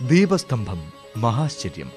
ദീപസ്തംഭം മഹാശ്ചര്യം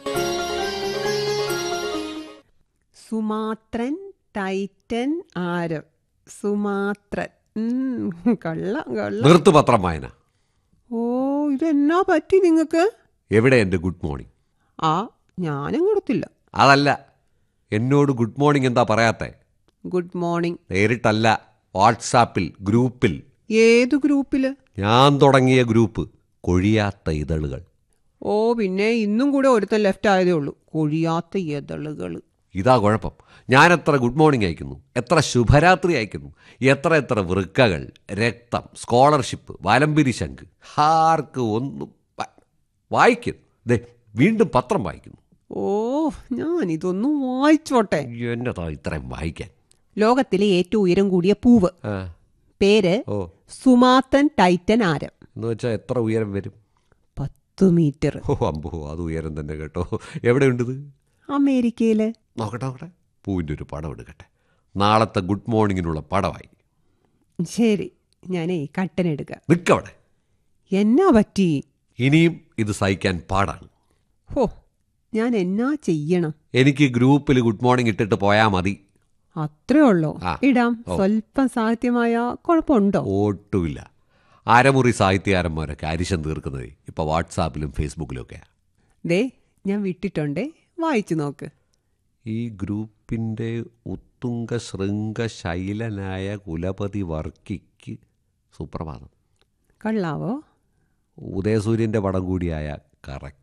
Sumatran titan arum Sumatran ഉം, കൊള്ളാം കൊള്ളാം നിർത്തു പത്രം വായന ഓ ഇതെന്നാ പറ്റി നിങ്ങൾക്ക് എവിടെ എൻ്റെ ഗുഡ് മോർണിംഗ് ആ ഞാനും കൊടുത്തില്ല അതല്ല എന്നോട് ഗുഡ് മോർണിംഗ് എന്താ പറയാത്തെ ഗുഡ് മോർണിംഗ് നേരിട്ടല്ല വാട്സാപ്പിൽ ഗ്രൂപ്പിൽ ഏതു ഗ്രൂപ്പില് ഞാൻ തുടങ്ങിയ ഗ്രൂപ്പ് കൊഴിയാത്ത ഇതളുകൾ ഓ പിന്നെ ഇന്നും കൂടെ ഒരുത്തൻ ലെഫ്റ്റ് ആയതേ ഉള്ളൂ കൊഴിയാത്ത എതളുകൾ ഇതാ കുഴപ്പം ഞാൻ എത്ര ഗുഡ് മോർണിംഗ് അയക്കുന്നു എത്ര ശുഭരാത്രി അയക്കുന്നു എത്ര എത്ര വൃക്കകൾ രക്തം സ്കോളർഷിപ്പ് വലംപിരി ശംഖ് ആർക്ക് ഒന്നും വ- വായിക്കുന്നു ദേ വീണ്ടും പത്രം വായിക്കുന്നു ഓ ഞാൻ ഇതൊന്നും വായിച്ചോട്ടെ എന്നതാ ഇത്രയും വായിക്കാൻ ലോകത്തിലെ ഏറ്റവും ഉയരം കൂടിയ പൂവ് ആ പേര് ഓ സുമാത്തൻ ടൈറ്റൻ ആരം എന്ന് വെച്ചാൽ എത്ര ഉയരം വരും പത്ത് മീറ്റർ ഓ അമ്പോ അത് ഉയരം തന്നെ കേട്ടോ എവിടെയുണ്ട് ഇത് അമേരിക്കയില് നോക്കട്ടെ നോക്കട്ടെ പൂവിൻ്റെ ഒരു പടം എടുക്കട്ടെ നാളത്തെ ഗുഡ് മോർണിംഗിനുള്ള പടമായി ശരി ഞാനേ കട്ടൻ എടുക്കാം നിൽക്കവിടെ എന്നാ പറ്റി ഇനിയും ഇത് സഹിക്കാൻ പാടാണ് ഹോ ഞാൻ എന്നാ ചെയ്യണം എനിക്ക് ഗ്രൂപ്പിൽ ഗുഡ് മോർണിംഗ് ഇട്ടിട്ട് പോയാൽ മതി അത്രേ ഉള്ളോ ആ. ഇടാം ഓ. സ്വല്പം സാഹിത്യമായ കുഴപ്പമുണ്ടോ ഒട്ടുമില്ല അരമുറി സാഹിത്യകാരന്മാരൊക്കെ അരിശം തീർക്കുന്നത് ഇപ്പോൾ വാട്സാപ്പിലും ഫേസ്ബുക്കിലും ഒക്കെയാണ് ദേ ഞാൻ വിട്ടിട്ടുണ്ടേ വായിച്ചു നോക്ക് ഈ ഗ്രൂപ്പിൻ്റെ ഉത്തുംഗ ശൃംഗ ശൈലനായ കുലപതി വർക്കിക്ക് സുപ്രഭാതം കൊള്ളാവോ ഉദയസൂര്യൻ്റെ പടം കൂടിയായ കറക്റ്റ്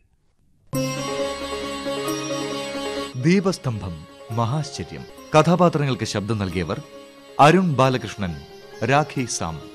ദീപസ്തംഭം മഹാശ്ചര്യം കഥാപാത്രങ്ങൾക്ക് ശബ്ദം നൽകിയവർ അരുൺ ബാലകൃഷ്ണൻ രാഖി സാം